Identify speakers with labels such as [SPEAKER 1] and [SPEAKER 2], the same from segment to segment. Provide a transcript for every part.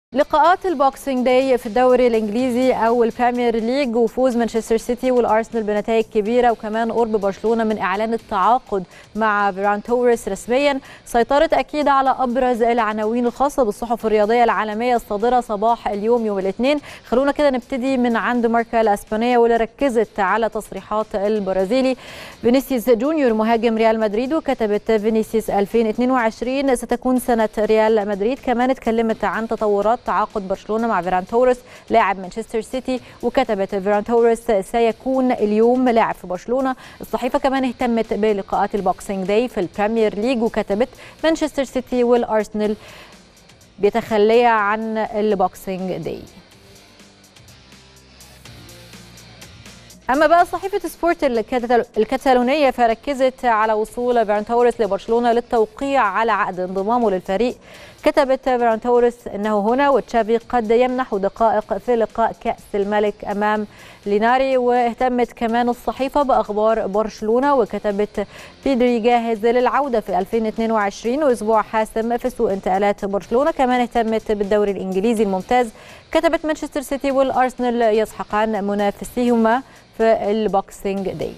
[SPEAKER 1] لقاءات البوكسينج داي في الدوري الانجليزي او البريمير ليج وفوز مانشستر سيتي والارسنال بنتائج كبيره وكمان قرب برشلونه من اعلان التعاقد مع فيران توريس رسميا سيطرت اكيد على ابرز العناوين الخاصه بالصحف الرياضيه العالميه الصادره صباح اليوم يوم الاثنين خلونا كده نبتدي من عند ماركا الاسبانيه واللي ركزت على تصريحات البرازيلي فينيسيوس جونيور مهاجم ريال مدريد وكتبت فينيسيوس 2022 ستكون سنه ريال مدريد كمان اتكلمت عن تطورات تعاقد برشلونه مع فيران توريس لاعب مانشستر سيتي وكتبت فيران توريس سيكون اليوم لاعب في برشلونه الصحيفه كمان اهتمت بلقاءات البوكسينج داي في البريمير ليج وكتبت مانشستر سيتي والارسنال بيتخليا عن البوكسينج داي اما بقى صحيفه سبورت الكتالونيه فركزت على وصول فيران توريس لبرشلونه للتوقيع على عقد انضمامه للفريق كتبت فيران توريس انه هنا وتشافي قد يمنح دقائق في لقاء كاس الملك امام ليناري واهتمت كمان الصحيفه باخبار برشلونه وكتبت بيدري جاهز للعوده في 2022 واسبوع حاسم في سوق انتقالات برشلونه كمان اهتمت بالدوري الانجليزي الممتاز كتبت مانشستر سيتي والارسنال يسحقان منافسيهما في البوكسينج داي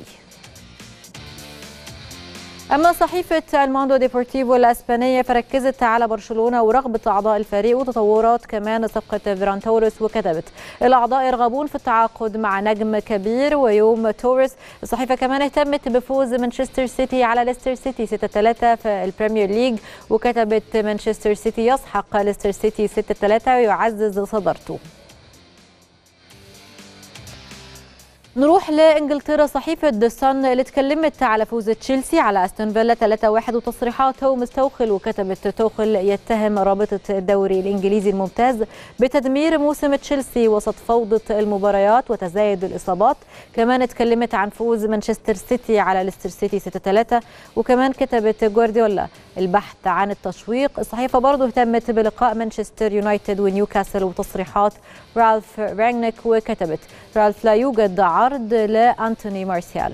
[SPEAKER 1] أما صحيفة الماندو ديبورتيفو الأسبانية فركزت على برشلونة ورغبة أعضاء الفريق وتطورات كمان صفقة فيران توريس وكتبت الأعضاء يرغبون في التعاقد مع نجم كبير ويوم توريس الصحيفة كمان اهتمت بفوز مانشستر سيتي على ليستر سيتي 6-3 في البريمير ليج وكتبت مانشستر سيتي يسحق ليستر سيتي 6-3 ويعزز صدارته نروح لانجلترا صحيفه ذا سان اللي اتكلمت على فوز تشيلسي على استون فيلا 3-1 وتصريحات هومس توخل وكتبت توخل يتهم رابطه الدوري الانجليزي الممتاز بتدمير موسم تشيلسي وسط فوضى المباريات وتزايد الاصابات كمان اتكلمت عن فوز مانشستر سيتي على ليستر سيتي 6-3 وكمان كتبت جوارديولا البحث عن التشويق الصحيفه برضه اهتمت بلقاء مانشستر يونايتد ونيوكاسل وتصريحات رالف رانجنيك وكتبت رالف لا يوجد عرض لأنتوني مارسيال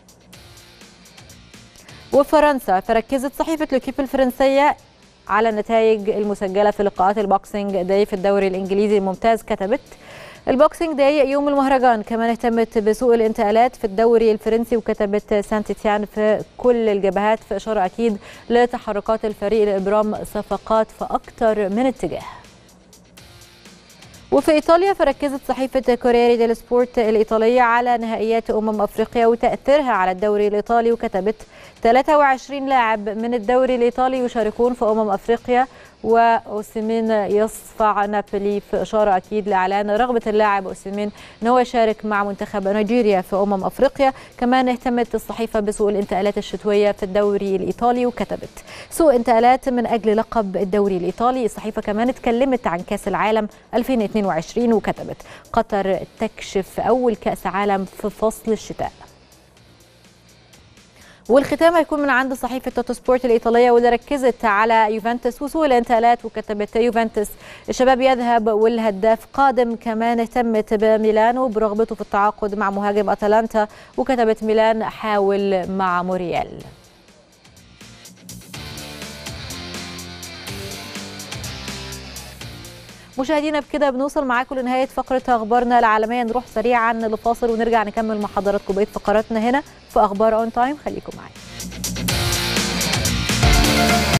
[SPEAKER 1] وفرنسا فركزت صحيفة لوكيب الفرنسية على النتائج المسجلة في لقاءات البوكسينج داي في الدوري الإنجليزي الممتاز كتبت البوكسينج داي يوم المهرجان كمان اهتمت بسوق الانتقالات في الدوري الفرنسي وكتبت سانتيتيان في كل الجبهات في إشارة أكيد لتحركات الفريق لإبرام صفقات في أكثر من اتجاه وفي ايطاليا فركزت صحيفه كوريري ديل سبورت الايطاليه على نهائيات امم افريقيا وتاثيرها على الدوري الايطالي وكتبت 23 لاعب من الدوري الايطالي يشاركون في امم افريقيا واوسيمين يصفع نابولي في اشاره اكيد لاعلان رغبه اللاعب اوسيمين ان هو يشارك مع منتخب نيجيريا في امم افريقيا كمان اهتمت الصحيفه بسوق الانتقالات الشتويه في الدوري الايطالي وكتبت سوق انتقالات من اجل لقب الدوري الايطالي الصحيفه كمان اتكلمت عن كاس العالم 2022 وكتبت قطر تكشف اول كاس عالم في فصل الشتاء والختام هيكون من عند صحيفه توتو سبورت الايطاليه واللي ركزت على يوفنتوس وسوق الانتقالات وكتبت يوفنتوس الشباب يذهب والهداف قادم كمان اهتمت بميلانو برغبته في التعاقد مع مهاجم اتلانتا وكتبت ميلان حاول مع موريال مشاهدينا بكده بنوصل معاكم لنهايه فقره اخبارنا العالميه نروح سريعا لفاصل ونرجع نكمل مع حضراتكم بقيه فقراتنا هنا في اخبار اون تايم خليكم معايا